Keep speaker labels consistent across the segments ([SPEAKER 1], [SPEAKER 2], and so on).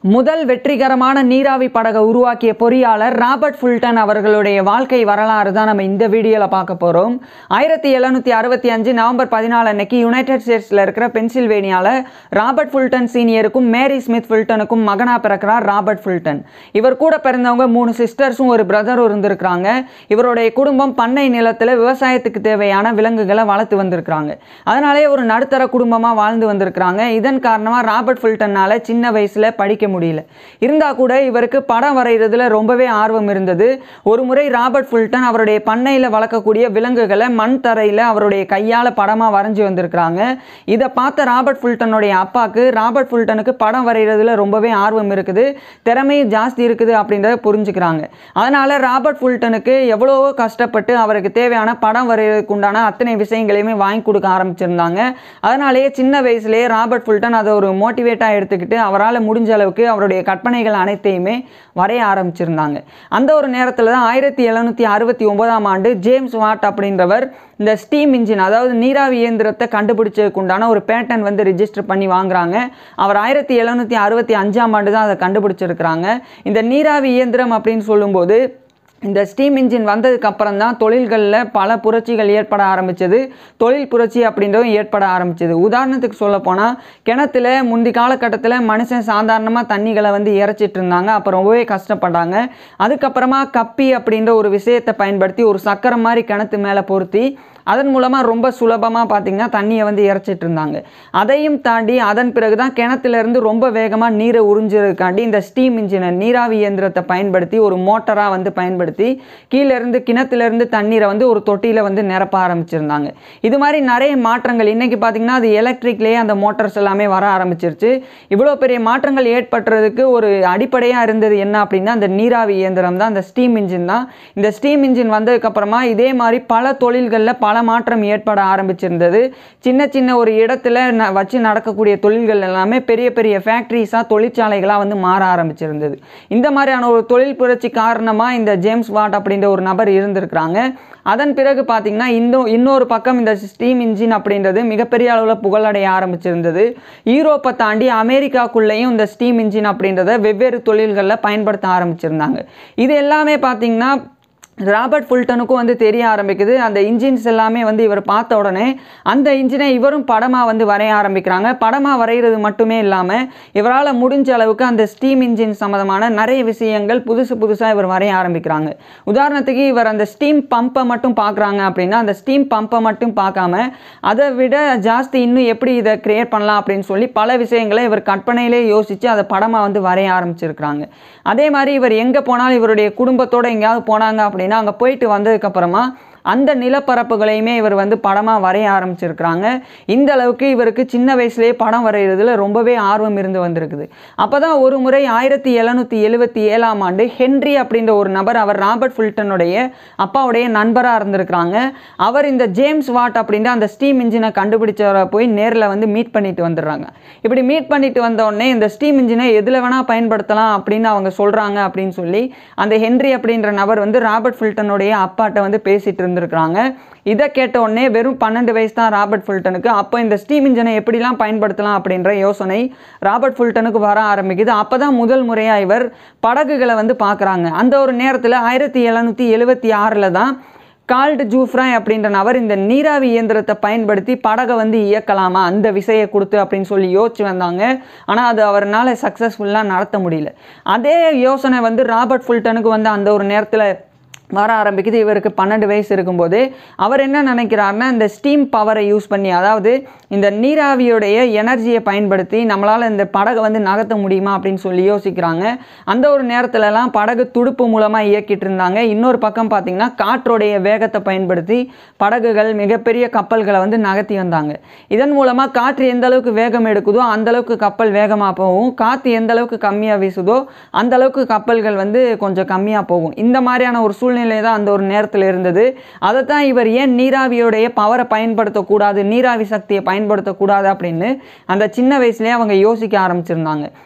[SPEAKER 1] முதல் வெற்றிகரமான நீராவி படகை உருவாக்கிய பொறியாளர் ராபர்ட் ஃபுல்டன் அவர்களுடைய வாழ்க்கை வரலாறு தான் நம்ம இந்த வீடியோவில் பார்க்க போகிறோம் ஆயிரத்தி எழுநூற்றி அறுபத்தி அஞ்சு நவம்பர் பதினாலு அன்னைக்கு யுனைடெட் ஸ்டேட்ஸில் இருக்கிற பென்சில்வேனியாவில் ராபர்ட் ஃபுல்டன் சீனியருக்கும் மேரி ஸ்மித் ஃபுல்டனுக்கும் மகனாக பிறக்கிறார் ராபர்ட் ஃபுல்டன் இவர் கூட பிறந்தவங்க மூணு சிஸ்டர்ஸும் ஒரு பிரதரும் இருந்திருக்கிறாங்க இவருடைய குடும்பம் பண்ணை நிலத்தில் விவசாயத்துக்கு தேவையான விலங்குகளை வளர்த்து வந்திருக்கிறாங்க அதனாலே ஒரு நடுத்தர குடும்பமாக வாழ்ந்து வந்திருக்கிறாங்க இதன் காரணமாக ராபர்ட் ஃபுல்டனால் சின்ன வயசில் படிக்க முடியல இருந்தால் கூட இவருக்கு படம் வரைகிறதுல ரொம்பவே ஆர்வம் இருந்தது ஒரு முறை ராபர்ட் ஃபுல்டன் அவருடைய பண்ணையில் வளர்க்கக்கூடிய விலங்குகளை மண் தரையில் அவருடைய கையால் படமாக வரைஞ்சி வந்திருக்கிறாங்க இதை பார்த்த ராபர்ட் ஃபுல்டனுடைய அப்பாவுக்கு ராபர்ட் ஃபுல்டனுக்கு படம் வரைகிறதுல ரொம்பவே ஆர்வம் இருக்குது திறமையும் ஜாஸ்தி இருக்குது அப்படின்றத புரிஞ்சுக்கிறாங்க அதனால் ராபர்ட் ஃபுல்டனுக்கு எவ்வளவோ கஷ்டப்பட்டு அவருக்கு தேவையான படம் வரைகிறதுக்கு உண்டான அத்தனை விஷயங்களையுமே வாங்கி கொடுக்க ஆரம்பிச்சிருந்தாங்க அதனாலேயே சின்ன வயசுலேயே ராபர்ட் ஃபுல்டன் அதை ஒரு மோட்டிவேட்டாக எடுத்துக்கிட்டு அவரால் முடிஞ்ச அளவுக்கு அவருடைய கற்பனைகள் அனைத்தையுமே வரைய ஆரம்பிச்சிருந்தாங்க அந்த ஒரு நேரத்தில் தான் ஆயிரத்தி எழுநூற்றி அறுபத்தி ஒன்பதாம் ஆண்டு ஜேம்ஸ் வாட் அப்படின்றவர் இந்த ஸ்டீம் இன்ஜின் அதாவது நீராவி இயந்திரத்தை கண்டுபிடிச்சதுக்கு உண்டான ஒரு பேட்டன் வந்து ரிஜிஸ்டர் பண்ணி வாங்குறாங்க அவர் ஆயிரத்தி எழுநூற்றி அறுபத்தி அஞ்சாம் ஆண்டு தான் அதை கண்டுபிடிச்சிருக்கிறாங்க இந்த நீராவி இயந்திரம் அப்படின்னு சொல்லும்போது இந்த ஸ்டீம் இன்ஜின் வந்ததுக்கு அப்புறம் தான் தொழில்களில் பல புரட்சிகள் ஏற்பட ஆரம்பிச்சது தொழில் புரட்சி அப்படின்றதும் ஏற்பட ஆரம்பிச்சது உதாரணத்துக்கு சொல்ல போனால் கிணத்துல முந்தி காலகட்டத்தில் மனுஷன் சாதாரணமாக தண்ணிகளை வந்து இறைச்சிட்டு இருந்தாங்க அப்போ ரொம்பவே கஷ்டப்பட்டாங்க அதுக்கப்புறமா கப்பி அப்படின்ற ஒரு விஷயத்தை பயன்படுத்தி ஒரு சக்கரம் மாதிரி கிணத்து மேலே பொருத்தி அதன் மூலமாக ரொம்ப சுலபமாக பார்த்திங்கன்னா தண்ணியை வந்து இறைச்சிட்டு இருந்தாங்க அதையும் தாண்டி அதன் பிறகு தான் கிணத்துலேருந்து ரொம்ப வேகமாக நீரை உறிஞ்சதுக்காண்டி இந்த ஸ்டீம் இன்ஜினை நீராவி இயந்திரத்தை பயன்படுத்தி ஒரு மோட்டராக வந்து பயன்படுத்தி கீழேருந்து கிணத்துலேருந்து தண்ணீரை வந்து ஒரு தொட்டியில் வந்து நிரப்ப ஆரம்பிச்சிருந்தாங்க இது மாதிரி நிறைய மாற்றங்கள் இன்றைக்கி பார்த்திங்கன்னா அது எலக்ட்ரிக்லேயே அந்த மோட்டார்ஸ் எல்லாமே வர ஆரம்பிச்சிருச்சு இவ்வளோ பெரிய மாற்றங்கள் ஏற்படுறதுக்கு ஒரு அடிப்படையாக இருந்தது என்ன அப்படின்னா அந்த நீராவி இயந்திரம் தான் அந்த ஸ்டீம் இன்ஜின் தான் இந்த ஸ்டீம் இன்ஜின் வந்ததுக்கப்புறமா இதே மாதிரி பல தொழில்களில் பல மாற்றம் ஏற்பட ஆரம்பிச்சிருந்தது சின்ன சின்ன ஒரு இடத்துல ந- வச்சு நடக்கக்கூடிய தொழில்கள் எல்லாமே பெரிய பெரிய ஃபேக்ட்ரிஸாக தொழிற்சாலைகளாக வந்து மாற ஆரம்பிச்சிருந்தது இந்த மாதிரியான ஒரு தொழில் புரட்சி காரணமாக இந்த ஜேம்ஸ் வாட் அப்படின்ற ஒரு நபர் இருந்திருக்கிறாங்க அதன் பிறகு பார்த்தீங்கன்னா இன்னும் இன்னொரு பக்கம் இந்த ஸ்டீம் இன்ஜின் அப்படின்றது மிகப்பெரிய அளவில் புகழடைய ஆரம்பிச்சிருந்தது யூரோப்பை தாண்டி அமெரிக்காக்குள்ளேயும் இந்த ஸ்டீம் இன்ஜின் அப்படின்றத வெவ்வேறு தொழில்களில் பயன்படுத்த ஆரம்பிச்சிருந்தாங்க இது எல்லாமே பார்த்தீங்கன்னா ராபர்ட் ஃபுல்டனுக்கும் வந்து தெரிய ஆரம்பிக்குது அந்த இன்ஜின்ஸ் எல்லாமே வந்து இவர் பார்த்த உடனே அந்த இன்ஜினை இவரும் படமாக வந்து வரைய ஆரம்பிக்கிறாங்க படமாக வரைகிறது மட்டுமே இல்லாமல் இவரால் முடிஞ்ச அளவுக்கு அந்த ஸ்டீம் இன்ஜின் சம்மந்தமான நிறைய விஷயங்கள் புதுசு புதுசாக இவர் வரைய ஆரம்பிக்கிறாங்க உதாரணத்துக்கு இவர் அந்த ஸ்டீம் பம்பை மட்டும் பார்க்குறாங்க அப்படின்னா அந்த ஸ்டீம் பம்பை மட்டும் பார்க்காம அதை விட ஜாஸ்தி இன்னும் எப்படி இதை கிரியேட் பண்ணலாம் அப்படின்னு சொல்லி பல விஷயங்களை இவர் கற்பனையிலே யோசித்து அதை படமாக வந்து வரைய ஆரம்பிச்சிருக்கிறாங்க அதே மாதிரி இவர் எங்கே போனாலும் இவருடைய குடும்பத்தோடு எங்கேயாவது போனாங்க அப்படின்னா அங்கே போயிட்டு வந்ததுக்கப்புறமா அந்த நிலப்பரப்புகளையுமே இவர் வந்து படமாக வரைய ஆரம்பிச்சிருக்கிறாங்க இந்த அளவுக்கு இவருக்கு சின்ன வயசுலேயே படம் வரைகிறதுல ரொம்பவே ஆர்வம் இருந்து வந்திருக்குது அப்போ தான் ஒரு முறை ஆயிரத்தி எழுநூற்றி எழுபத்தி ஏழாம் ஆண்டு ஹென்றி அப்படின்ற ஒரு நபர் அவர் ராபர்ட் ஃபுல்டனுடைய அப்பாவுடைய நண்பராக இருந்திருக்கிறாங்க அவர் இந்த ஜேம்ஸ் வாட் அப்படின்ற அந்த ஸ்டீம் இன்ஜினை கண்டுபிடிச்சவரை போய் நேரில் வந்து மீட் பண்ணிட்டு வந்துடுறாங்க இப்படி மீட் பண்ணிட்டு வந்த உடனே இந்த ஸ்டீம் இன்ஜினை எதில் வேணால் பயன்படுத்தலாம் அப்படின்னு அவங்க சொல்கிறாங்க அப்படின்னு சொல்லி அந்த ஹென்றி அப்படின்ற நபர் வந்து ராபர்ட் ஃபுல்டனுடைய அப்பாட்ட வந்து பேசிட்டு இருந்திருக்கிறாங்க இதை கேட்ட உடனே வெறும் பன்னெண்டு வயசு தான் ராபர்ட் ஃபுல்டனுக்கு அப்போ இந்த ஸ்டீம் இன்ஜினை எப்படிலாம் பயன்படுத்தலாம் அப்படின்ற யோசனை ராபர்ட் ஃபுல்டனுக்கு வர ஆரம்பிக்குது அப்போ தான் முதல் முறையாக இவர் படகுகளை வந்து பார்க்குறாங்க அந்த ஒரு நேரத்தில் ஆயிரத்தி எழுநூற்றி எழுபத்தி ஆறில் தான் கால்டு ஜூஃப்ராய் அப்படின்ற நபர் இந்த நீராவி இயந்திரத்தை பயன்படுத்தி படகை வந்து இயக்கலாமா அந்த விசையை கொடுத்து அப்படின்னு சொல்லி யோசிச்சு வந்தாங்க ஆனால் அது அவரால் சக்ஸஸ்ஃபுல்லாக நடத்த முடியல அதே யோசனை வந்து ராபர்ட் ஃபுல்டனுக்கு வந்து அந்த ஒரு நேரத்தில் வர ஆரம்பிக்குது இவருக்கு பன்னெண்டு வயசு இருக்கும்போது அவர் என்ன நினைக்கிறாருன்னா இந்த ஸ்டீம் பவரை யூஸ் பண்ணி அதாவது இந்த நீராவியுடைய எனர்ஜியை பயன்படுத்தி நம்மளால் இந்த படகை வந்து நகர்த்த முடியுமா அப்படின்னு சொல்லி யோசிக்கிறாங்க அந்த ஒரு நேரத்துலலாம் படகு துடுப்பு மூலமாக இயக்கிட்டு இருந்தாங்க இன்னொரு பக்கம் பார்த்தீங்கன்னா காற்றுடைய வேகத்தை பயன்படுத்தி படகுகள் மிகப்பெரிய கப்பல்களை வந்து நகர்த்தி வந்தாங்க இதன் மூலமாக காற்று எந்த அளவுக்கு வேகம் எடுக்குதோ அந்த அளவுக்கு கப்பல் வேகமாக போகும் காற்று எந்த அளவுக்கு கம்மியாக வீசுதோ அந்த அளவுக்கு கப்பல்கள் வந்து கொஞ்சம் கம்மியாக போகும் இந்த மாதிரியான ஒரு சூழ்நிலை தான் அந்த ஒரு நேரத்தில் இருந்தது அதை தான் இவர் ஏன் நீராவியோடைய பவரை பயன்படுத்தக்கூடாது நீராவி சக்தியை பயன்படுத்தக்கூடாது அப்படின்னு அந்த சின்ன வயசுலேயே அவங்க யோசிக்க ஆரம்பிச்சிருந்தாங்க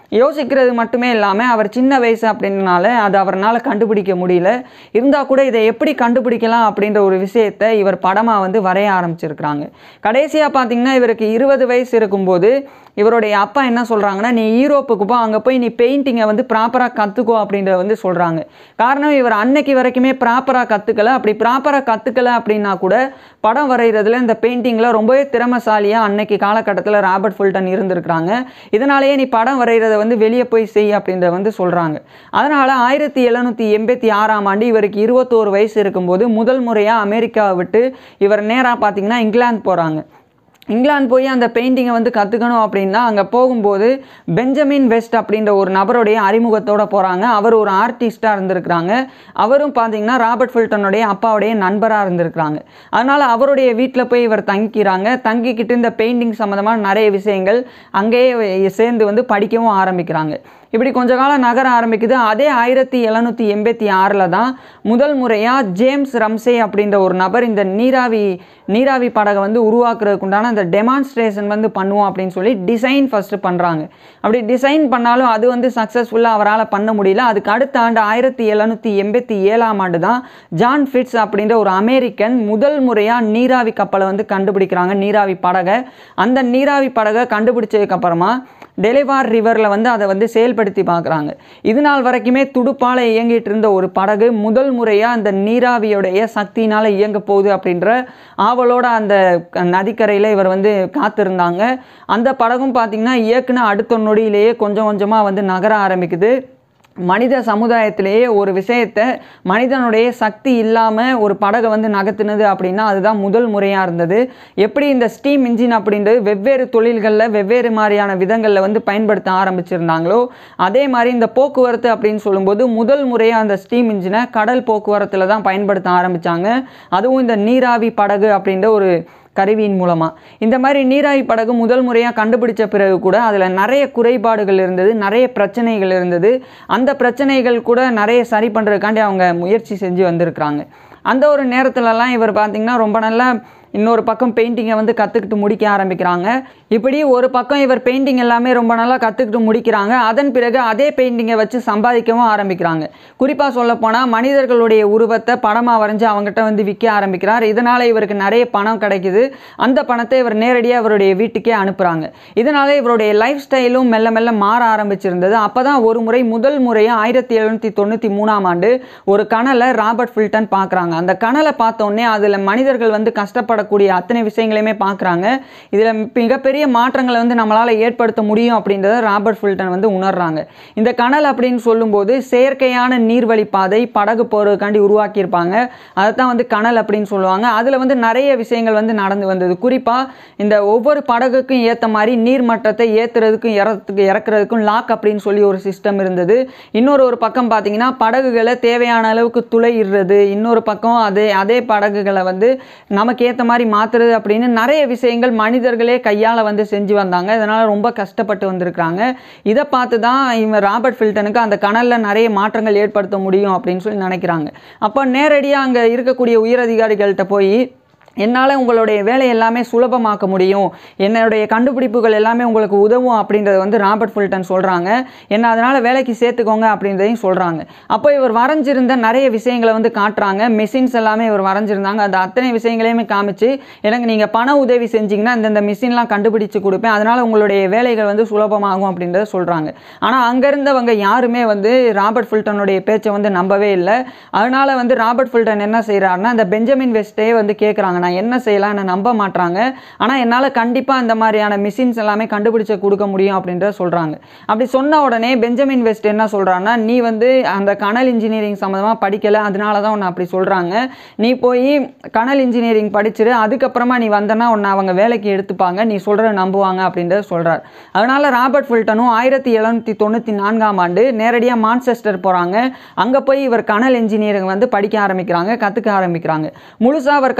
[SPEAKER 1] யோசிக்கிறது மட்டுமே இல்லாமல் அவர் சின்ன வயசு அப்படின்றனால அது அவரால் கண்டுபிடிக்க முடியல இருந்தால் கூட இதை எப்படி கண்டுபிடிக்கலாம் அப்படின்ற ஒரு விஷயத்தை இவர் படமாக வந்து வரைய ஆரம்பிச்சிருக்கிறாங்க கடைசியாக பார்த்தீங்கன்னா இவருக்கு இருபது வயசு இருக்கும்போது இவருடைய அப்பா என்ன சொல்கிறாங்கன்னா நீ யூரோப்புக்கு போ அங்கே போய் நீ பெயிண்டிங்கை வந்து ப்ராப்பராக கற்றுக்கோ அப்படின்றத வந்து சொல்கிறாங்க காரணம் இவர் அன்னைக்கு வரைக்குமே ப்ராப்பராக கற்றுக்கல அப்படி ப்ராப்பராக கற்றுக்கல அப்படின்னா கூட படம் வரைகிறதுல இந்த பெயிண்டிங்கில் ரொம்பவே திறமசாலியாக அன்னைக்கு காலகட்டத்தில் ராபர்ட் ஃபுல்டன் இருந்திருக்கிறாங்க இதனாலேயே நீ படம் வரைகிறத வந்து வெளியே போய் செய் அப்படின்றத வந்து சொல்கிறாங்க அதனால் ஆயிரத்தி எழுநூற்றி எண்பத்தி ஆறாம் ஆண்டு இவருக்கு இருபத்தோரு வயசு இருக்கும்போது முதல் முறையாக அமெரிக்காவை விட்டு இவர் நேராக பார்த்தீங்கன்னா இங்கிலாந்து போகிறாங்க இங்கிலாந்து போய் அந்த பெயிண்டிங்கை வந்து கற்றுக்கணும் அப்படின்னா அங்கே போகும்போது பெஞ்சமின் வெஸ்ட் அப்படின்ற ஒரு நபருடைய அறிமுகத்தோட போகிறாங்க அவர் ஒரு ஆர்டிஸ்டாக இருந்திருக்கிறாங்க அவரும் பார்த்தீங்கன்னா ராபர்ட் ஃபில்டனுடைய அப்பாவுடைய நண்பராக இருந்திருக்கிறாங்க அதனால் அவருடைய வீட்டில் போய் இவர் தங்கிக்கிறாங்க தங்கிக்கிட்டு இந்த பெயிண்டிங் சம்மந்தமான நிறைய விஷயங்கள் அங்கேயே சேர்ந்து வந்து படிக்கவும் ஆரம்பிக்கிறாங்க இப்படி கொஞ்ச காலம் நகர ஆரம்பிக்குது அதே ஆயிரத்தி எழுநூற்றி எண்பத்தி ஆறில் தான் முதல் முறையாக ஜேம்ஸ் ரம்சே அப்படின்ற ஒரு நபர் இந்த நீராவி நீராவி படகை வந்து உருவாக்குறதுக்கு உண்டான அந்த டெமான்ஸ்ட்ரேஷன் வந்து பண்ணுவோம் அப்படின்னு சொல்லி டிசைன் ஃபஸ்ட்டு பண்ணுறாங்க அப்படி டிசைன் பண்ணாலும் அது வந்து சக்ஸஸ்ஃபுல்லாக அவரால் பண்ண முடியல அதுக்கு அடுத்த ஆண்டு ஆயிரத்தி எழுநூற்றி எண்பத்தி ஏழாம் ஆண்டு தான் ஜான் ஃபிட்ஸ் அப்படின்ற ஒரு அமெரிக்கன் முதல் முறையாக நீராவி கப்பலை வந்து கண்டுபிடிக்கிறாங்க நீராவி படகை அந்த நீராவி படகை கண்டுபிடிச்சதுக்கப்புறமா டெலிவார் ரிவரில் வந்து அதை வந்து செயல்படுத்தி பார்க்குறாங்க இது நாள் வரைக்குமே துடுப்பால் இயங்கிட்டு இருந்த ஒரு படகு முதல் முறையாக அந்த நீராவியுடைய சக்தினால் இயங்க போகுது அப்படின்ற ஆவலோட அந்த க- நதிக்கரையில் இவர் வந்து காத்திருந்தாங்க அந்த படகும் பார்த்திங்கன்னா இயக்குன அடுத்த நொடியிலேயே கொஞ்சம் கொஞ்சமாக வந்து நகர ஆரம்பிக்குது மனித சமுதாயத்திலேயே ஒரு விஷயத்தை மனிதனுடைய சக்தி இல்லாமல் ஒரு படகை வந்து நகர்த்தினது அப்படின்னா அதுதான் முதல் முறையாக இருந்தது எப்படி இந்த ஸ்டீம் இன்ஜின் அப்படின்றது வெவ்வேறு தொழில்களில் வெவ்வேறு மாதிரியான விதங்களில் வந்து பயன்படுத்த ஆரம்பிச்சிருந்தாங்களோ அதே மாதிரி இந்த போக்குவரத்து அப்படின்னு சொல்லும்போது முதல் முறையாக அந்த ஸ்டீம் இன்ஜினை கடல் போக்குவரத்தில் தான் பயன்படுத்த ஆரம்பித்தாங்க அதுவும் இந்த நீராவி படகு அப்படின்ற ஒரு கருவியின் மூலமாக இந்த மாதிரி நீராவி படகு முதல் முறையாக கண்டுபிடிச்ச பிறகு கூட அதில் நிறைய குறைபாடுகள் இருந்தது நிறைய பிரச்சனைகள் இருந்தது அந்த பிரச்சனைகள் கூட நிறைய சரி பண்ணுறதுக்காண்டி அவங்க முயற்சி செஞ்சு வந்திருக்கிறாங்க அந்த ஒரு நேரத்துலலாம் இவர் பார்த்திங்கன்னா ரொம்ப நல்லா இன்னொரு பக்கம் பெயிண்டிங்கை வந்து கற்றுக்கிட்டு முடிக்க ஆரம்பிக்கிறாங்க இப்படி ஒரு பக்கம் இவர் பெயிண்டிங் எல்லாமே ரொம்ப நல்லா கற்றுக்கிட்டு முடிக்கிறாங்க அதன் பிறகு அதே பெயிண்டிங்கை வச்சு சம்பாதிக்கவும் ஆரம்பிக்கிறாங்க குறிப்பாக சொல்லப்போனால் மனிதர்களுடைய உருவத்தை படமாக வரைஞ்சி அவங்ககிட்ட வந்து விற்க ஆரம்பிக்கிறார் இதனால் இவருக்கு நிறைய பணம் கிடைக்குது அந்த பணத்தை இவர் நேரடியாக இவருடைய வீட்டுக்கே அனுப்புகிறாங்க இதனால் இவருடைய லைஃப் ஸ்டைலும் மெல்ல மெல்ல மாற ஆரம்பிச்சிருந்தது அப்போ தான் ஒரு முறை முதல் முறையாக ஆயிரத்தி எழுநூற்றி தொண்ணூற்றி மூணாம் ஆண்டு ஒரு கனலை ராபர்ட் ஃபில்டன் பார்க்குறாங்க அந்த கனலை பார்த்தோன்னே அதில் மனிதர்கள் வந்து கஷ்டப்படக்கூடிய அத்தனை விஷயங்களையுமே பார்க்குறாங்க இதில் மிகப்பெரிய மாற்றங்களை வந்து நம்மளால் ஏற்படுத்த முடியும் அப்படின்றத ராபர்ட் ஃபில்டன் வந்து உணர்றாங்க இந்த கனல் அப்படின்னு சொல்லும்போது செயற்கையான நீர்வழி பாதை படகு போகிறதுக்காண்டி உருவாக்கியிருப்பாங்க அதை தான் வந்து கனல் அப்படின்னு சொல்லுவாங்க அதில் வந்து நிறைய விஷயங்கள் வந்து நடந்து வந்தது குறிப்பாக இந்த ஒவ்வொரு படகுக்கும் ஏற்ற மாதிரி நீர் மட்டத்தை ஏற்றுறதுக்கும் இறத்துக்கு இறக்குறதுக்கும் லாக் அப்படின்னு சொல்லி ஒரு சிஸ்டம் இருந்தது இன்னொரு ஒரு பக்கம் பார்த்தீங்கன்னா படகுகளை தேவையான அளவுக்கு துளையிடுறது இன்னொரு பக்கம் அதே அதே படகுகளை வந்து நமக்கு ஏற்ற மாதிரி மாற்றுறது அப்படின்னு நிறைய விஷயங்கள் மனிதர்களே கையால் வந்து செஞ்சு வந்தாங்க இதனால் ரொம்ப கஷ்டப்பட்டு வந்திருக்கிறாங்க இதை பார்த்து தான் இவன் ராபர்ட் ஃபில்டனுக்கு அந்த கனலில் நிறைய மாற்றங்கள் ஏற்படுத்த முடியும் அப்படின்னு சொல்லி நினைக்கிறாங்க அப்போ நேரடியாக அங்கே இருக்கக்கூடிய உயரதிகாரிகள்கிட்ட போய் என்னால் உங்களுடைய வேலை எல்லாமே சுலபமாக்க முடியும் என்னுடைய கண்டுபிடிப்புகள் எல்லாமே உங்களுக்கு உதவும் அப்படின்றத வந்து ராபர்ட் ஃபுல்டன் சொல்கிறாங்க என்ன அதனால் வேலைக்கு சேர்த்துக்கோங்க அப்படின்றதையும் சொல்கிறாங்க அப்போ இவர் வரைஞ்சிருந்த நிறைய விஷயங்களை வந்து காட்டுறாங்க மெஷின்ஸ் எல்லாமே இவர் வரைஞ்சிருந்தாங்க அந்த அத்தனை விஷயங்களையுமே காமிச்சு எனக்கு நீங்கள் பண உதவி செஞ்சீங்கன்னா இந்தந்த மிஷின்லாம் கண்டுபிடிச்சு கொடுப்பேன் அதனால் உங்களுடைய வேலைகள் வந்து சுலபமாகும் அப்படின்றத சொல்கிறாங்க ஆனால் அங்கே இருந்தவங்க யாருமே வந்து ராபர்ட் ஃபுல்டனுடைய பேச்சை வந்து நம்பவே இல்லை அதனால் வந்து ராபர்ட் ஃபுல்டன் என்ன செய்கிறாருன்னா அந்த பெஞ்சமின் வெஸ்டே வந்து கேட்குறாங்க நான் என்ன செய்யலாம் என்னை நம்ப மாட்றாங்க ஆனால் என்னால் கண்டிப்பாக இந்த மாதிரியான மிஷின்ஸ் எல்லாமே கண்டுபிடிச்சு கொடுக்க முடியும் அப்படின்றத சொல்கிறாங்க அப்படி சொன்ன உடனே பெஞ்சமின் வெஸ்ட் என்ன சொல்கிறான்னா நீ வந்து அந்த கனல் இன்ஜினியரிங் சம்மந்தமாக படிக்கலை அதனால தான் உன்னை அப்படி சொல்கிறாங்க நீ போய் கனல் இன்ஜினியரிங் படிச்சிரு அதுக்கப்புறமா நீ வந்தனா உன்னை அவங்க வேலைக்கு எடுத்துப்பாங்க நீ சொல்கிறத நம்புவாங்க அப்படின்றத சொல்கிறார் அதனால் ராபர்ட் ஃபுல்டனும் ஆயிரத்தி எழுநூற்றி தொண்ணூற்றி நான்காம் ஆண்டு நேரடியாக மான்செஸ்டர் போகிறாங்க அங்கே போய் இவர் கனல் இன்ஜினியரிங் வந்து படிக்க ஆரம்பிக்கிறாங்க கற்றுக்க ஆரம்பிக்கிறாங்க முழுசாக அவர் கற்றுக்கிட்டு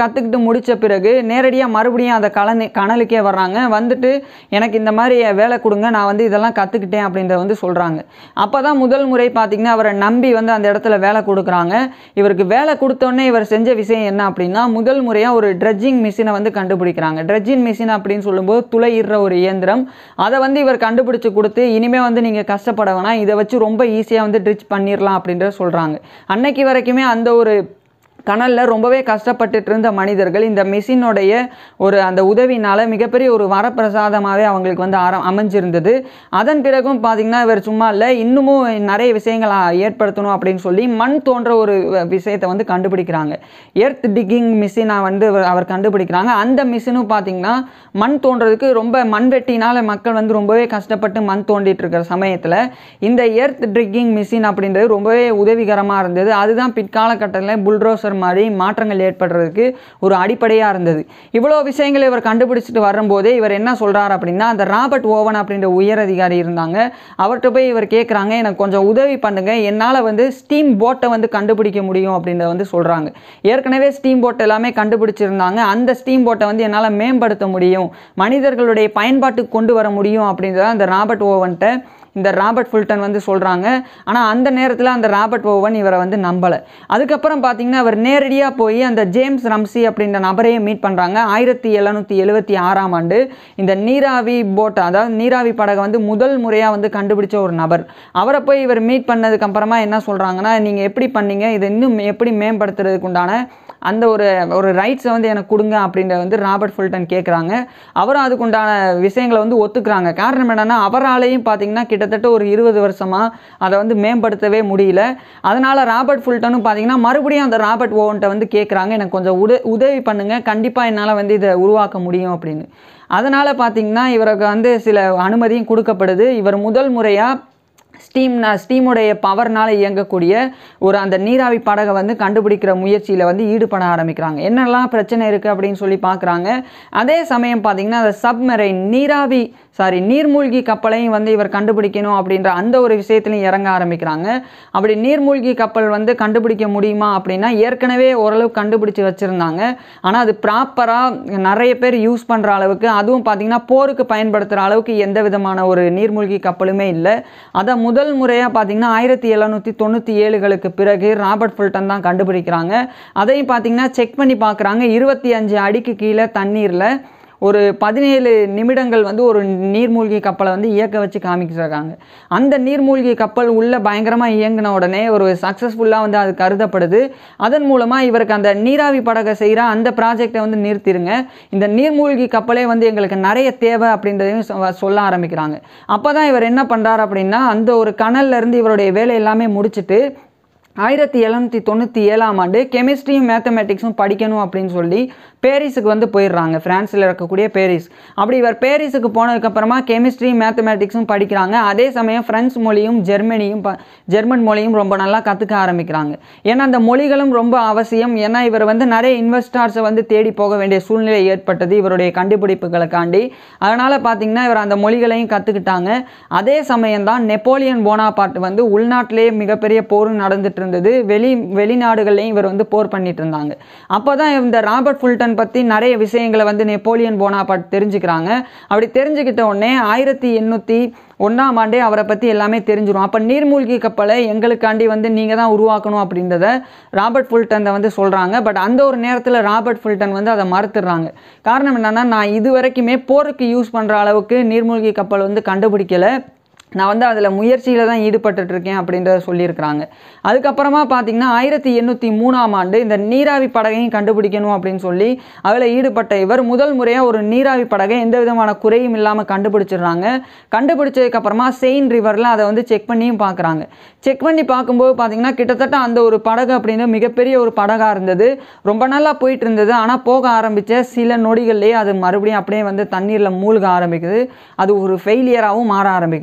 [SPEAKER 1] முடித்த பிறகு நேரடியாக மறுபடியும் அந்த கலனு கனலுக்கே வர்றாங்க வந்துட்டு எனக்கு இந்த மாதிரி வேலை கொடுங்க நான் வந்து இதெல்லாம் கற்றுக்கிட்டேன் அப்படின்றத வந்து சொல்கிறாங்க அப்போ தான் முதல் முறை பார்த்திங்கன்னா அவரை நம்பி வந்து அந்த இடத்துல வேலை கொடுக்குறாங்க இவருக்கு வேலை கொடுத்தோடனே இவர் செஞ்ச விஷயம் என்ன அப்படின்னா முதல் முறையாக ஒரு ட்ரெட்ஜிங் மிஷினை வந்து கண்டுபிடிக்கிறாங்க ட்ரெட்ஜிங் மிஷின் அப்படின்னு சொல்லும்போது துளையிடுற ஒரு இயந்திரம் அதை வந்து இவர் கண்டுபிடிச்சு கொடுத்து இனிமேல் வந்து நீங்கள் கஷ்டப்பட வேணாம் இதை வச்சு ரொம்ப ஈஸியாக வந்து ட்ரிச் பண்ணிடலாம் அப்படின்றத சொல்கிறாங்க அன்னைக்கு வரைக்குமே அந்த ஒரு கனலில் ரொம்பவே கஷ்டப்பட்டுட்டு இருந்த மனிதர்கள் இந்த மிஷினுடைய ஒரு அந்த உதவினால் மிகப்பெரிய ஒரு வரப்பிரசாதமாகவே அவங்களுக்கு வந்து ஆர அமைஞ்சிருந்தது அதன் பிறகும் பார்த்திங்கன்னா இவர் சும்மா இல்லை இன்னமும் நிறைய விஷயங்களை ஏற்படுத்தணும் அப்படின்னு சொல்லி மண் தோன்ற ஒரு விஷயத்தை வந்து கண்டுபிடிக்கிறாங்க எர்த் டிக்கிங் மிஷினை வந்து இவர் அவர் கண்டுபிடிக்கிறாங்க அந்த மிஷினும் பார்த்திங்கன்னா மண் தோன்றதுக்கு ரொம்ப மண்வெட்டினால் மக்கள் வந்து ரொம்பவே கஷ்டப்பட்டு மண் தோண்டிட்டு இருக்கிற சமயத்தில் இந்த எர்த் டிக்கிங் மிஷின் அப்படின்றது ரொம்பவே உதவிகரமாக இருந்தது அதுதான் பிற்காலகட்டத்தில் புல்ரோசர் மாதிரி மாற்றங்கள் ஏற்படுறதுக்கு ஒரு அடிப்படையாக இருந்தது இவ்வளோ விஷயங்களை இவர் கண்டுபிடிச்சிட்டு வரும்போதே இவர் என்ன சொல்கிறார் அப்படின்னா அந்த ராபர்ட் ஓவன் அப்படின்ற உயர் அதிகாரி இருந்தாங்க அவர்கிட்ட போய் இவர் கேட்குறாங்க எனக்கு கொஞ்சம் உதவி பண்ணுங்க என்னால் வந்து ஸ்டீம் போட்டை வந்து கண்டுபிடிக்க முடியும் அப்படின்றத வந்து சொல்கிறாங்க ஏற்கனவே ஸ்டீம் போட் எல்லாமே கண்டுபிடிச்சிருந்தாங்க அந்த ஸ்டீம் போட்டை வந்து என்னால் மேம்படுத்த முடியும் மனிதர்களுடைய பயன்பாட்டுக்கு கொண்டு வர முடியும் அப்படின்றத அந்த ராபர்ட் ஓவன்ட்ட இந்த ராபர்ட் ஃபுல்டன் வந்து சொல்கிறாங்க ஆனால் அந்த நேரத்தில் அந்த ராபர்ட் ஓவன் இவரை வந்து நம்பலை அதுக்கப்புறம் பார்த்தீங்கன்னா அவர் நேரடியாக போய் அந்த ஜேம்ஸ் ரம்சி அப்படின்ற நபரையும் மீட் பண்ணுறாங்க ஆயிரத்தி எழுநூற்றி எழுபத்தி ஆறாம் ஆண்டு இந்த நீராவி போட் அதாவது நீராவி படகை வந்து முதல் முறையாக வந்து கண்டுபிடிச்ச ஒரு நபர் அவரை போய் இவர் மீட் பண்ணதுக்கு அப்புறமா என்ன சொல்கிறாங்கன்னா நீங்கள் எப்படி பண்ணீங்க இதை இன்னும் எப்படி மேம்படுத்துறதுக்கு உண்டான அந்த ஒரு ஒரு ரைட்ஸை வந்து எனக்கு கொடுங்க அப்படின்ற வந்து ராபர்ட் ஃபுல்டன் கேட்குறாங்க அவரும் அதுக்குண்டான விஷயங்களை வந்து ஒத்துக்கிறாங்க காரணம் என்னென்னா அவராலையும் பார்த்தீங்கன்னா கிட்டத்தட்ட ஒரு இருபது வருஷமாக அதை வந்து மேம்படுத்தவே முடியல அதனால் ராபர்ட் ஃபுல்டனும் பார்த்தீங்கன்னா மறுபடியும் அந்த ராபர்ட் ஓவன்ட்ட வந்து கேட்குறாங்க எனக்கு கொஞ்சம் உத உதவி பண்ணுங்கள் கண்டிப்பாக என்னால் வந்து இதை உருவாக்க முடியும் அப்படின்னு அதனால் பார்த்தீங்கன்னா இவருக்கு வந்து சில அனுமதியும் கொடுக்கப்படுது இவர் முதல் முறையாக ஸ்டீம் ஸ்டீமுடைய பவர்னால் இயங்கக்கூடிய ஒரு அந்த நீராவி படகை வந்து கண்டுபிடிக்கிற முயற்சியில் வந்து ஈடுபட ஆரம்பிக்கிறாங்க என்னெல்லாம் பிரச்சனை இருக்குது அப்படின்னு சொல்லி பார்க்குறாங்க அதே சமயம் பார்த்திங்கன்னா அந்த சப்மரைன் நீராவி சாரி நீர்மூழ்கி கப்பலையும் வந்து இவர் கண்டுபிடிக்கணும் அப்படின்ற அந்த ஒரு விஷயத்துலையும் இறங்க ஆரம்பிக்கிறாங்க அப்படி நீர்மூழ்கி கப்பல் வந்து கண்டுபிடிக்க முடியுமா அப்படின்னா ஏற்கனவே ஓரளவு கண்டுபிடிச்சு வச்சுருந்தாங்க ஆனால் அது ப்ராப்பராக நிறைய பேர் யூஸ் பண்ணுற அளவுக்கு அதுவும் பார்த்திங்கன்னா போருக்கு பயன்படுத்துகிற அளவுக்கு எந்த விதமான ஒரு நீர்மூழ்கி கப்பலுமே இல்லை அதை முதல் முறையாக பார்த்தீங்கன்னா ஆயிரத்தி எழுநூற்றி தொண்ணூற்றி ஏழுகளுக்கு பிறகு ராபர்ட் ஃபுல்டன் தான் கண்டுபிடிக்கிறாங்க அதையும் பார்த்தீங்கன்னா செக் பண்ணி பார்க்குறாங்க இருபத்தி அஞ்சு அடிக்கு கீழே தண்ணீரில் ஒரு பதினேழு நிமிடங்கள் வந்து ஒரு நீர்மூழ்கி கப்பலை வந்து இயக்க வச்சு காமிச்சிருக்காங்க அந்த நீர்மூழ்கி கப்பல் உள்ள பயங்கரமாக இயங்கின உடனே ஒரு சக்ஸஸ்ஃபுல்லாக வந்து அது கருதப்படுது அதன் மூலமாக இவருக்கு அந்த நீராவி படகை செய்கிற அந்த ப்ராஜெக்டை வந்து நிறுத்திடுங்க இந்த நீர்மூழ்கி கப்பலே வந்து எங்களுக்கு நிறைய தேவை அப்படின்றதையும் சொ- சொல்ல ஆரம்பிக்கிறாங்க அப்போ தான் இவர் என்ன பண்ணுறாரு அப்படின்னா அந்த ஒரு கனல்ல இருந்து இவருடைய வேலை எல்லாமே முடிச்சிட்டு ஆயிரத்தி எழுநூற்றி தொண்ணூற்றி ஏழாம் ஆண்டு கெமிஸ்ட்ரியும் மேத்தமேட்டிக்ஸும் படிக்கணும் அப்படின்னு சொல்லி பேரிஸுக்கு வந்து போயிடுறாங்க ஃப்ரான்ஸில் இருக்கக்கூடிய பேரிஸ் அப்படி இவர் பேரிஸுக்கு போனதுக்கப்புறமா கெமிஸ்ட்ரி மேத்தமேட்டிக்ஸும் படிக்கிறாங்க அதே சமயம் ஃப்ரெஞ்சு மொழியும் ஜெர்மனியும் ப ஜெர்மன் மொழியும் ரொம்ப நல்லா கற்றுக்க ஆரம்பிக்கிறாங்க ஏன்னா அந்த மொழிகளும் ரொம்ப அவசியம் ஏன்னா இவர் வந்து நிறைய இன்வெஸ்டார்ஸை வந்து தேடி போக வேண்டிய சூழ்நிலை ஏற்பட்டது இவருடைய கண்டுபிடிப்புகளுக்காண்டி அதனால் பார்த்தீங்கன்னா இவர் அந்த மொழிகளையும் கற்றுக்கிட்டாங்க அதே சமயம் தான் நெப்போலியன் போனாபார்ட் வந்து உள்நாட்டிலேயே மிகப்பெரிய போர் நடந்துட்டு இருந்தது வெளி வெளிநாடுகள்லையும் இவர் வந்து போர் பண்ணிட்டு இருந்தாங்க அப்போ தான் இந்த ராபர்ட் ஃபுல்டன் பற்றி நிறைய விஷயங்களை வந்து நெப்போலியன் போனாபார்ட் தெரிஞ்சுக்கிறாங்க அப்படி தெரிஞ்சுக்கிட்ட உடனே ஆயிரத்தி எண்ணூற்றி ஒன்றாம் ஆண்டே அவரை பற்றி எல்லாமே தெரிஞ்சிடும் அப்போ நீர்மூழ்கி கப்பலை எங்களுக்காண்டி வந்து நீங்கள் தான் உருவாக்கணும் அப்படின்றத ராபர்ட் ஃபுல்டன் வந்து சொல்கிறாங்க பட் அந்த ஒரு நேரத்தில் ராபர்ட் ஃபுல்டன் வந்து அதை மறுத்துடுறாங்க காரணம் என்னென்னா நான் இது வரைக்குமே போருக்கு யூஸ் பண்ணுற அளவுக்கு நீர்மூழ்கி கப்பல் வந்து கண்டுபிடிக்கலை நான் வந்து அதில் முயற்சியில் தான் ஈடுபட்டுட்டு இருக்கேன் அப்படின்றத சொல்லியிருக்கிறாங்க அதுக்கப்புறமா பார்த்தீங்கன்னா ஆயிரத்தி எண்ணூற்றி மூணாம் ஆண்டு இந்த நீராவி படகையும் கண்டுபிடிக்கணும் அப்படின்னு சொல்லி அதில் ஈடுபட்ட இவர் முதல் முறையாக ஒரு நீராவி படகை எந்த விதமான குறையும் இல்லாமல் கண்டுபிடிச்சிடுறாங்க கண்டுபிடிச்சதுக்கப்புறமா செயின் ரிவரில் அதை வந்து செக் பண்ணியும் பார்க்குறாங்க செக் பண்ணி பார்க்கும்போது பார்த்தீங்கன்னா கிட்டத்தட்ட அந்த ஒரு படகு அப்படின்னு மிகப்பெரிய ஒரு படகாக இருந்தது ரொம்ப நல்லா போயிட்டு இருந்தது ஆனால் போக ஆரம்பித்த சில நொடிகள்லேயே அது மறுபடியும் அப்படியே வந்து தண்ணீரில் மூழ்க ஆரம்பிக்குது அது ஒரு ஃபெயிலியராகவும் மாற ஆரம்பிக்குது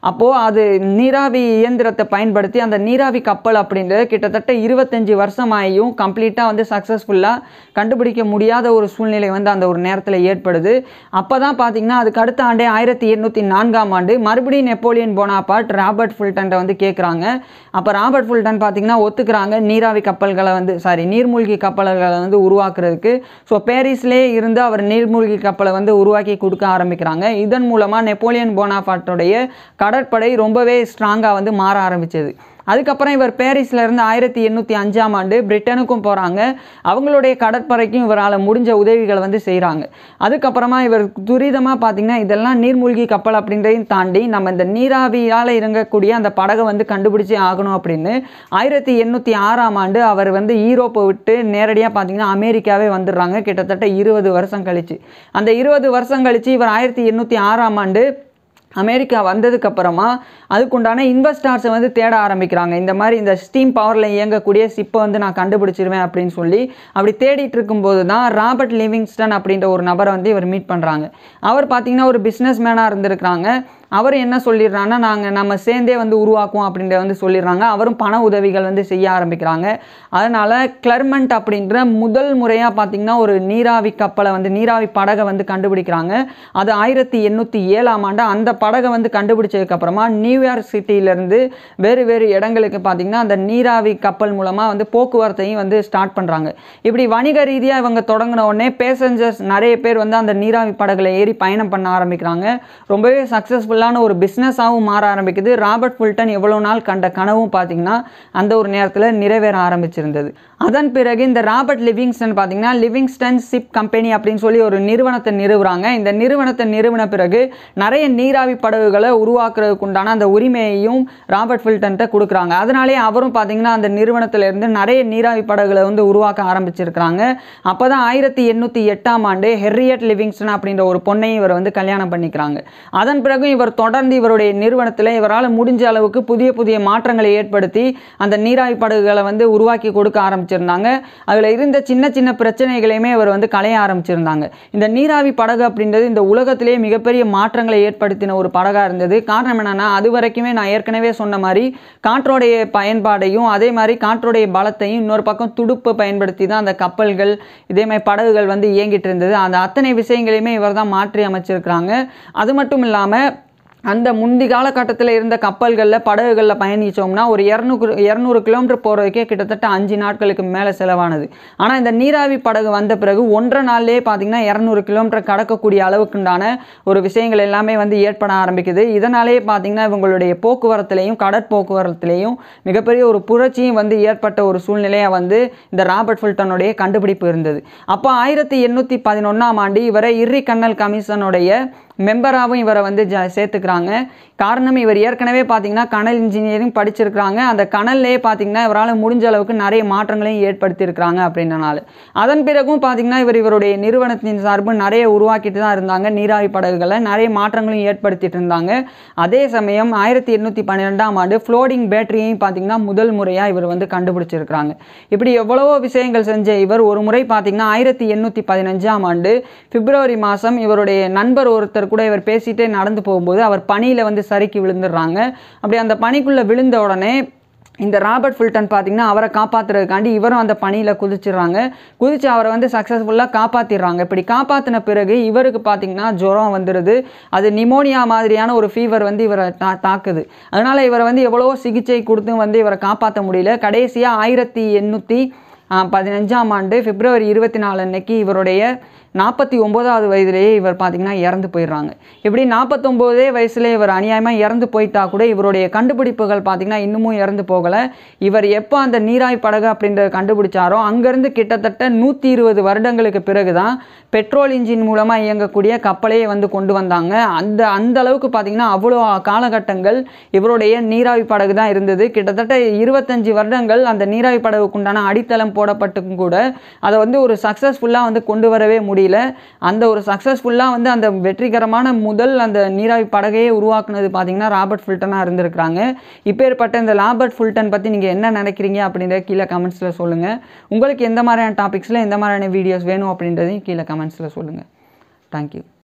[SPEAKER 1] அப்போது அது நீராவி இயந்திரத்தை பயன்படுத்தி அந்த நீராவி கப்பல் அப்படின்றது கிட்டத்தட்ட இருபத்தஞ்சி வருஷமாயும் கம்ப்ளீட்டாக வந்து சக்ஸஸ்ஃபுல்லாக கண்டுபிடிக்க முடியாத ஒரு சூழ்நிலை வந்து அந்த ஒரு நேரத்தில் ஏற்படுது அப்போ தான் பார்த்தீங்கன்னா அதுக்கு அடுத்த ஆண்டே ஆயிரத்தி எண்ணூற்றி நான்காம் ஆண்டு மறுபடியும் நெப்போலியன் போனாபார்ட் ராபர்ட் ஃபுல்டன்ட்ட வந்து கேட்குறாங்க அப்போ ராபர்ட் ஃபுல்டன் பார்த்தீங்கன்னா ஒத்துக்கிறாங்க நீராவி கப்பல்களை வந்து சாரி நீர்மூழ்கி கப்பல்களை வந்து உருவாக்குறதுக்கு ஸோ பாரிஸ்லேயே இருந்து அவர் நீர்மூழ்கி கப்பலை வந்து உருவாக்கி கொடுக்க ஆரம்பிக்கிறாங்க இதன் மூலமாக நெப்போலியன் போனாபார்ட்டோடைய கடற்படை ரொம்பவே ஸ்ட்ராங்காக வந்து மாற ஆரம்பிச்சது அதுக்கப்புறம் இவர் பாரிஸ்ல இருந்து ஆயிரத்தி எண்ணூற்றி அஞ்சாம் ஆண்டு பிரிட்டனுக்கும் போகிறாங்க அவங்களுடைய கடற்படைக்கும் இவரால் முடிஞ்ச உதவிகளை வந்து செய்கிறாங்க அதுக்கப்புறமா இவர் துரிதமாக பார்த்தீங்கன்னா இதெல்லாம் நீர்மூழ்கி கப்பல் அப்படின்றதையும் தாண்டி நம்ம இந்த நீராவியால் இறங்கக்கூடிய அந்த படகை வந்து கண்டுபிடிச்சே ஆகணும் அப்படின்னு ஆயிரத்தி எண்ணூற்றி ஆறாம் ஆண்டு அவர் வந்து ஈரோப்பை விட்டு நேரடியாக பார்த்தீங்கன்னா அமெரிக்காவே வந்துடுறாங்க கிட்டத்தட்ட இருபது வருஷம் கழிச்சு அந்த இருபது வருஷம் கழிச்சு இவர் ஆயிரத்தி எண்ணூற்றி ஆறாம் ஆண்டு அமெரிக்கா வந்ததுக்கு அப்புறமா அதுக்குண்டான இன்வெஸ்டார்ஸை வந்து தேட ஆரம்பிக்கிறாங்க இந்த மாதிரி இந்த ஸ்டீம் பவரில் இயங்கக்கூடிய சிப்பை வந்து நான் கண்டுபிடிச்சிருவேன் அப்படின்னு சொல்லி அப்படி தேடிட்டு இருக்கும்போது தான் ராபர்ட் லிவிங்ஸ்டன் அப்படின்ற ஒரு நபரை வந்து இவர் மீட் பண்ணுறாங்க அவர் பார்த்தீங்கன்னா ஒரு பிஸ்னஸ் மேனாக இருந்திருக்கிறாங்க அவர் என்ன சொல்லிடுறாங்கன்னா நாங்கள் நம்ம சேர்ந்தே வந்து உருவாக்குவோம் அப்படின்றத வந்து சொல்லிடுறாங்க அவரும் பண உதவிகள் வந்து செய்ய ஆரம்பிக்கிறாங்க அதனால் கிளர்மெண்ட் அப்படின்ற முதல் முறையாக பார்த்தீங்கன்னா ஒரு நீராவி கப்பலை வந்து நீராவி படகை வந்து கண்டுபிடிக்கிறாங்க அது ஆயிரத்தி எண்ணூற்றி ஏழாம் ஆண்டு அந்த படகை வந்து கண்டுபிடிச்சதுக்கப்புறமா நியூயார்க் சிட்டியிலேருந்து வேறு வேறு இடங்களுக்கு பார்த்தீங்கன்னா அந்த நீராவி கப்பல் மூலமாக வந்து போக்குவரத்தையும் வந்து ஸ்டார்ட் பண்ணுறாங்க இப்படி வணிக ரீதியாக இவங்க தொடங்கின உடனே பேசஞ்சர்ஸ் நிறைய பேர் வந்து அந்த நீராவி படகுல ஏறி பயணம் பண்ண ஆரம்பிக்கிறாங்க ரொம்பவே சக்ஸஸ்ஃபுல்லான ஒரு பிஸ்னஸாகவும் மாற ஆரம்பிக்குது ராபர்ட் ஃபுல்டன் எவ்வளோ நாள் கண்ட கனவும் பார்த்தீங்கன்னா அந்த ஒரு நேரத்தில் நிறைவேற ஆரம்பிச்சிருந்தது அதன் பிறகு இந்த ராபர்ட் லிவிங்ஸ்டன் பார்த்தீங்கன்னா லிவிங்ஸ்டன் ஷிப் கம்பெனி அப்படின்னு சொல்லி ஒரு நிறுவனத்தை நிறுவுறாங்க இந்த நிறுவனத்தை நிறுவன பிறகு நிறைய நீராவி படகுகளை உருவாக்குறதுக்கு உண்டான அந்த உரிமையையும் ராபர்ட் ஃபில்டன்ட்ட கொடுக்குறாங்க அதனாலே அவரும் பார்த்தீங்கன்னா அந்த நிறுவனத்துல இருந்து நிறைய நீராவி படகுகளை வந்து உருவாக்க ஆரம்பிச்சிருக்கிறாங்க அப்போ தான் ஆயிரத்தி எண்ணூற்றி எட்டாம் ஆண்டு ஹெர்ரியட் லிவிங்ஸ்டன் அப்படின்ற ஒரு பொண்ணையும் இவர் வந்து கல்யாணம் பண்ணிக்கிறாங்க அதன் பிறகு இவர் தொடர்ந்து இவருடைய நிறுவனத்தில் இவரால் முடிஞ்ச அளவுக்கு புதிய புதிய மாற்றங்களை ஏற்படுத்தி அந்த நீராவி படகுகளை வந்து உருவாக்கி கொடுக்க ஆரம்பிச்சிருந்தாங்க அதில் இருந்த சின்ன சின்ன பிரச்சனைகளையுமே இவர் வந்து களைய ஆரம்பிச்சிருந்தாங்க இந்த நீராவி படகு அப்படின்றது இந்த உலகத்திலேயே மிகப்பெரிய மாற்றங்களை ஏற்படுத்தின ஒரு படகாக இருந்தது காரணம் என்னன்னா அது வரைக்குமே நான் ஏற்கனவே சொன்ன மாதிரி காற்றோடைய பயன்பாடையும் அதே மாதிரி காற்றோடைய பலத்தையும் இன்னொரு பக்கம் துடுப்பு பயன்படுத்தி தான் அந்த கப்பல்கள் இதே மாதிரி படகுகள் வந்து இயங்கிட்டு இருந்தது அந்த அத்தனை விஷயங்களையுமே இவர் தான் மாற்றி அமைச்சிருக்கிறாங்க அது மட்டும் இல்லாமல் அந்த முந்தி காலகட்டத்தில் இருந்த கப்பல்களில் படகுகளில் பயணித்தோம்னா ஒரு இரநூறு இரநூறு கிலோமீட்டர் போகிறதுக்கே கிட்டத்தட்ட அஞ்சு நாட்களுக்கு மேலே செலவானது ஆனால் இந்த நீராவி படகு வந்த பிறகு ஒன்றரை நாள்லேயே பார்த்தீங்கன்னா இரநூறு கிலோமீட்டர் கடக்கக்கூடிய அளவுக்குண்டான ஒரு விஷயங்கள் எல்லாமே வந்து ஏற்பட ஆரம்பிக்குது இதனாலேயே பார்த்தீங்கன்னா இவங்களுடைய போக்குவரத்துலேயும் கடற்போக்குவரத்துலேயும் மிகப்பெரிய ஒரு புரட்சியும் வந்து ஏற்பட்ட ஒரு சூழ்நிலையாக வந்து இந்த ராபர்ட் ஃபுல்டனுடைய கண்டுபிடிப்பு இருந்தது அப்போ ஆயிரத்தி எண்ணூற்றி பதினொன்றாம் ஆண்டு இவரை இர்ரி கண்ணல் கமிஷனுடைய மெம்பராகவும் இவரை வந்து ஜ சேர்த்துக்கிறாங்க காரணம் இவர் ஏற்கனவே பார்த்தீங்கன்னா கனல் இன்ஜினியரிங் படிச்சிருக்கிறாங்க அந்த கனல்லே பார்த்தீங்கன்னா இவரால் முடிஞ்ச அளவுக்கு நிறைய மாற்றங்களையும் ஏற்படுத்தியிருக்கிறாங்க அப்படின்றனால அதன் பிறகும் பார்த்தீங்கன்னா இவர் இவருடைய நிறுவனத்தின் சார்பு நிறைய உருவாக்கிட்டு தான் இருந்தாங்க நீராவி படகுகளை நிறைய மாற்றங்களையும் ஏற்படுத்திட்டு இருந்தாங்க அதே சமயம் ஆயிரத்தி எண்ணூற்றி பன்னிரெண்டாம் ஆண்டு ஃப்ளோடிங் பேட்டரியையும் பார்த்தீங்கன்னா முதல் முறையாக இவர் வந்து கண்டுபிடிச்சிருக்கிறாங்க இப்படி எவ்வளவோ விஷயங்கள் செஞ்ச இவர் ஒரு முறை பார்த்தீங்கன்னா ஆயிரத்தி எண்ணூற்றி பதினஞ்சாம் ஆண்டு பிப்ரவரி மாதம் இவருடைய நண்பர் ஒருத்தர் கூட இவர் பேசிட்டே நடந்து போகும்போது அவர் பனியில் வந்து சறுக்கி விழுந்துடுறாங்க அப்படி அந்த பனிக்குள்ளே விழுந்த உடனே இந்த ராபர்ட் ஃபுல்டன் பார்த்தீங்கன்னா அவரை காப்பாற்றுறதுக்காண்டி இவரும் அந்த பணியில் குதிச்சிடுறாங்க குதிச்சு அவரை வந்து சக்ஸஸ்ஃபுல்லாக காப்பாற்றிடுறாங்க இப்படி காப்பாற்றின பிறகு இவருக்கு பார்த்தீங்கன்னா ஜுரம் வந்துடுது அது நிமோனியா மாதிரியான ஒரு ஃபீவர் வந்து இவரை தா தாக்குது அதனால் இவரை வந்து எவ்வளவோ சிகிச்சை கொடுத்தும் வந்து இவரை காப்பாற்ற முடியல கடைசியாக ஆயிரத்தி எண்ணூற்றி பதினஞ்சாம் ஆண்டு பிப்ரவரி இருபத்தி நாலு அன்னைக்கு இவருடைய நாற்பத்தி ஒம்போதாவது வயதிலேயே இவர் பார்த்தீங்கன்னா இறந்து போயிடுறாங்க இப்படி நாற்பத்தொம்போதே வயசுல இவர் அநியாயமாக இறந்து போயிட்டா கூட இவருடைய கண்டுபிடிப்புகள் பார்த்தீங்கன்னா இன்னமும் இறந்து போகலை இவர் எப்போ அந்த நீராய் படகு அப்படின்றத கண்டுபிடிச்சாரோ அங்கேருந்து கிட்டத்தட்ட நூற்றி இருபது வருடங்களுக்கு பிறகு தான் பெட்ரோல் இன்ஜின் மூலமாக இயங்கக்கூடிய கப்பலையே வந்து கொண்டு வந்தாங்க அந்த அந்த அளவுக்கு பார்த்தீங்கன்னா அவ்வளோ காலகட்டங்கள் இவருடைய நீராவி படகு தான் இருந்தது கிட்டத்தட்ட இருபத்தஞ்சி வருடங்கள் அந்த நீராவி படகுக்குண்டான அடித்தளம் போடப்பட்டும் கூட அதை வந்து ஒரு சக்ஸஸ்ஃபுல்லாக வந்து கொண்டு வரவே முடியல அந்த ஒரு சக்ஸஸ்ஃபுல்லாக வந்து அந்த வெற்றிகரமான முதல் அந்த நீராவி படகையே உருவாக்குனது பார்த்தீங்கன்னா ராபர்ட் ஃபுல்டனாக இருந்திருக்கிறாங்க இப்பேற்பட்ட இந்த ராபர்ட் ஃபுல்டன் பற்றி நீங்கள் என்ன நினைக்கிறீங்க அப்படின்றத கீழே கமெண்ட்ஸில் சொல்லுங்கள் உங்களுக்கு எந்த மாதிரியான டாபிக்ஸில் எந்த மாதிரியான வீடியோஸ் வேணும் அப்படின்றதையும் கீழே கமெண்ட்ஸில் சொல்லுங்கள் தேங்க்யூ